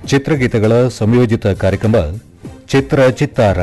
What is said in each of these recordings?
ಚಿತ್ರಗೀತೆಗಳ ಸಂಯೋಜಿತ ಕಾರ್ಯಕ್ರಮ ಚಿತ್ರ ಚಿತ್ತಾರ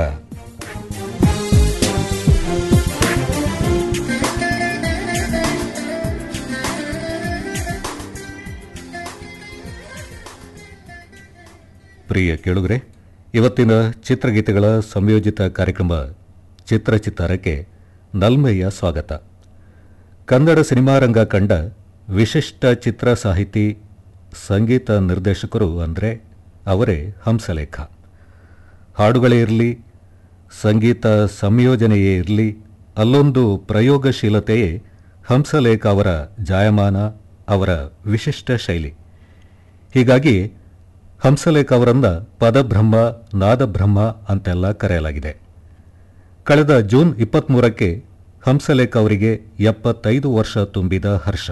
ಪ್ರಿಯ ಕೇಳುಗರೆ ಇವತ್ತಿನ ಚಿತ್ರಗೀತೆಗಳ ಸಂಯೋಜಿತ ಕಾರ್ಯಕ್ರಮ ಚಿತ್ರ ಚಿತ್ತಾರಕ್ಕೆ ನಲ್ಮೆಯ ಸ್ವಾಗತ ಕನ್ನಡ ಸಿನಿಮಾ ರಂಗ ಕಂಡ ವಿಶಿಷ್ಟ ಚಿತ್ರ ಸಾಹಿತಿ ಸಂಗೀತ ನಿರ್ದೇಶಕರು ಅಂದರೆ ಅವರೇ ಹಂಸಲೇಖ ಹಾಡುಗಳೇ ಇರಲಿ ಸಂಗೀತ ಸಂಯೋಜನೆಯೇ ಇರಲಿ ಅಲ್ಲೊಂದು ಪ್ರಯೋಗಶೀಲತೆಯೇ ಹಂಸಲೇಖ ಅವರ ಜಾಯಮಾನ ಅವರ ವಿಶಿಷ್ಟ ಶೈಲಿ ಹೀಗಾಗಿ ಹಂಸಲೇಖ ಅವರನ್ನ ಪದಬ್ರಹ್ಮ ನಾದಬ್ರಹ್ಮ ಅಂತೆಲ್ಲ ಕರೆಯಲಾಗಿದೆ ಕಳೆದ ಜೂನ್ ಇಪ್ಪತ್ತ್ಮೂರಕ್ಕೆ ಹಂಸಲೇಖ ಅವರಿಗೆ ಎಪ್ಪತ್ತೈದು ವರ್ಷ ತುಂಬಿದ ಹರ್ಷ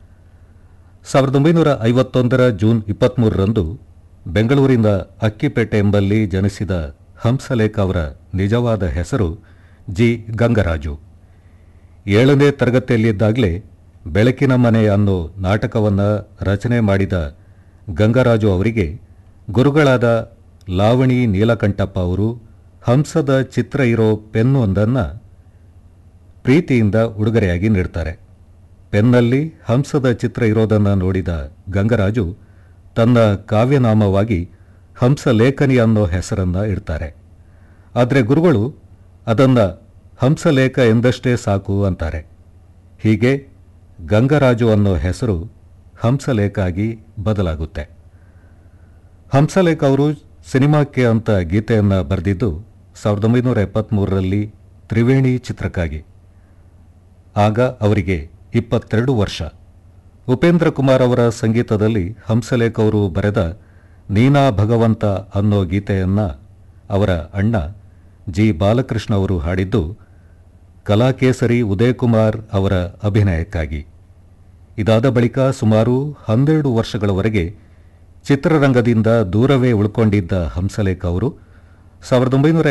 ಸಾವಿರದ ಒಂಬೈನೂರ ಐವತ್ತೊಂದರ ಜೂನ್ ಇಪ್ಪತ್ತ್ಮೂರರಂದು ಬೆಂಗಳೂರಿನ ಅಕ್ಕಿಪೇಟೆ ಎಂಬಲ್ಲಿ ಜನಿಸಿದ ಹಂಸಲೇಖ ಅವರ ನಿಜವಾದ ಹೆಸರು ಜಿ ಗಂಗರಾಜು ಏಳನೇ ತರಗತಿಯಲ್ಲಿದ್ದಾಗಲೇ ಬೆಳಕಿನ ಮನೆ ಅನ್ನೋ ನಾಟಕವನ್ನು ರಚನೆ ಮಾಡಿದ ಗಂಗರಾಜು ಅವರಿಗೆ ಗುರುಗಳಾದ ಲಾವಣಿ ನೀಲಕಂಠಪ್ಪ ಅವರು ಹಂಸದ ಚಿತ್ರ ಇರೋ ಪೆನ್ನೊಂದನ್ನು ಪ್ರೀತಿಯಿಂದ ಉಡುಗೊರೆಯಾಗಿ ನೀಡ್ತಾರೆ ಪೆನ್ನಲ್ಲಿ ಹಂಸದ ಚಿತ್ರ ಇರೋದನ್ನು ನೋಡಿದ ಗಂಗರಾಜು ತನ್ನ ಕಾವ್ಯನಾಮವಾಗಿ ಹಂಸಲೇಖನಿ ಅನ್ನೋ ಹೆಸರನ್ನು ಇಡ್ತಾರೆ ಆದರೆ ಗುರುಗಳು ಅದನ್ನು ಹಂಸಲೇಖ ಎಂದಷ್ಟೇ ಸಾಕು ಅಂತಾರೆ ಹೀಗೆ ಗಂಗರಾಜು ಅನ್ನೋ ಹೆಸರು ಹಂಸಲೇಖ ಆಗಿ ಬದಲಾಗುತ್ತೆ ಹಂಸಲೇಖ ಅವರು ಸಿನಿಮಾಕ್ಕೆ ಅಂತ ಗೀತೆಯನ್ನು ಬರೆದಿದ್ದು ಸಾವಿರದ ಒಂಬೈನೂರ ಎಪ್ಪತ್ತ್ಮೂರರಲ್ಲಿ ತ್ರಿವೇಣಿ ಚಿತ್ರಕ್ಕಾಗಿ ಆಗ ಅವರಿಗೆ ಇಪ್ಪತ್ತೆರಡು ವರ್ಷ ಉಪೇಂದ್ರ ಕುಮಾರ್ ಅವರ ಸಂಗೀತದಲ್ಲಿ ಹಂಸಲೇಖ ಅವರು ಬರೆದ ನೀನಾ ಭಗವಂತ ಅನ್ನೋ ಗೀತೆಯನ್ನು ಅವರ ಅಣ್ಣ ಜಿ ಬಾಲಕೃಷ್ಣ ಅವರು ಹಾಡಿದ್ದು ಕಲಾಕೇಸರಿ ಉದಯ್ ಕುಮಾರ್ ಅವರ ಅಭಿನಯಕ್ಕಾಗಿ ಇದಾದ ಬಳಿಕ ಸುಮಾರು ಹನ್ನೆರಡು ವರ್ಷಗಳವರೆಗೆ ಚಿತ್ರರಂಗದಿಂದ ದೂರವೇ ಉಳ್ಕೊಂಡಿದ್ದ ಹಂಸಲೇಖ ಅವರು ಸಾವಿರದ ಒಂಬೈನೂರ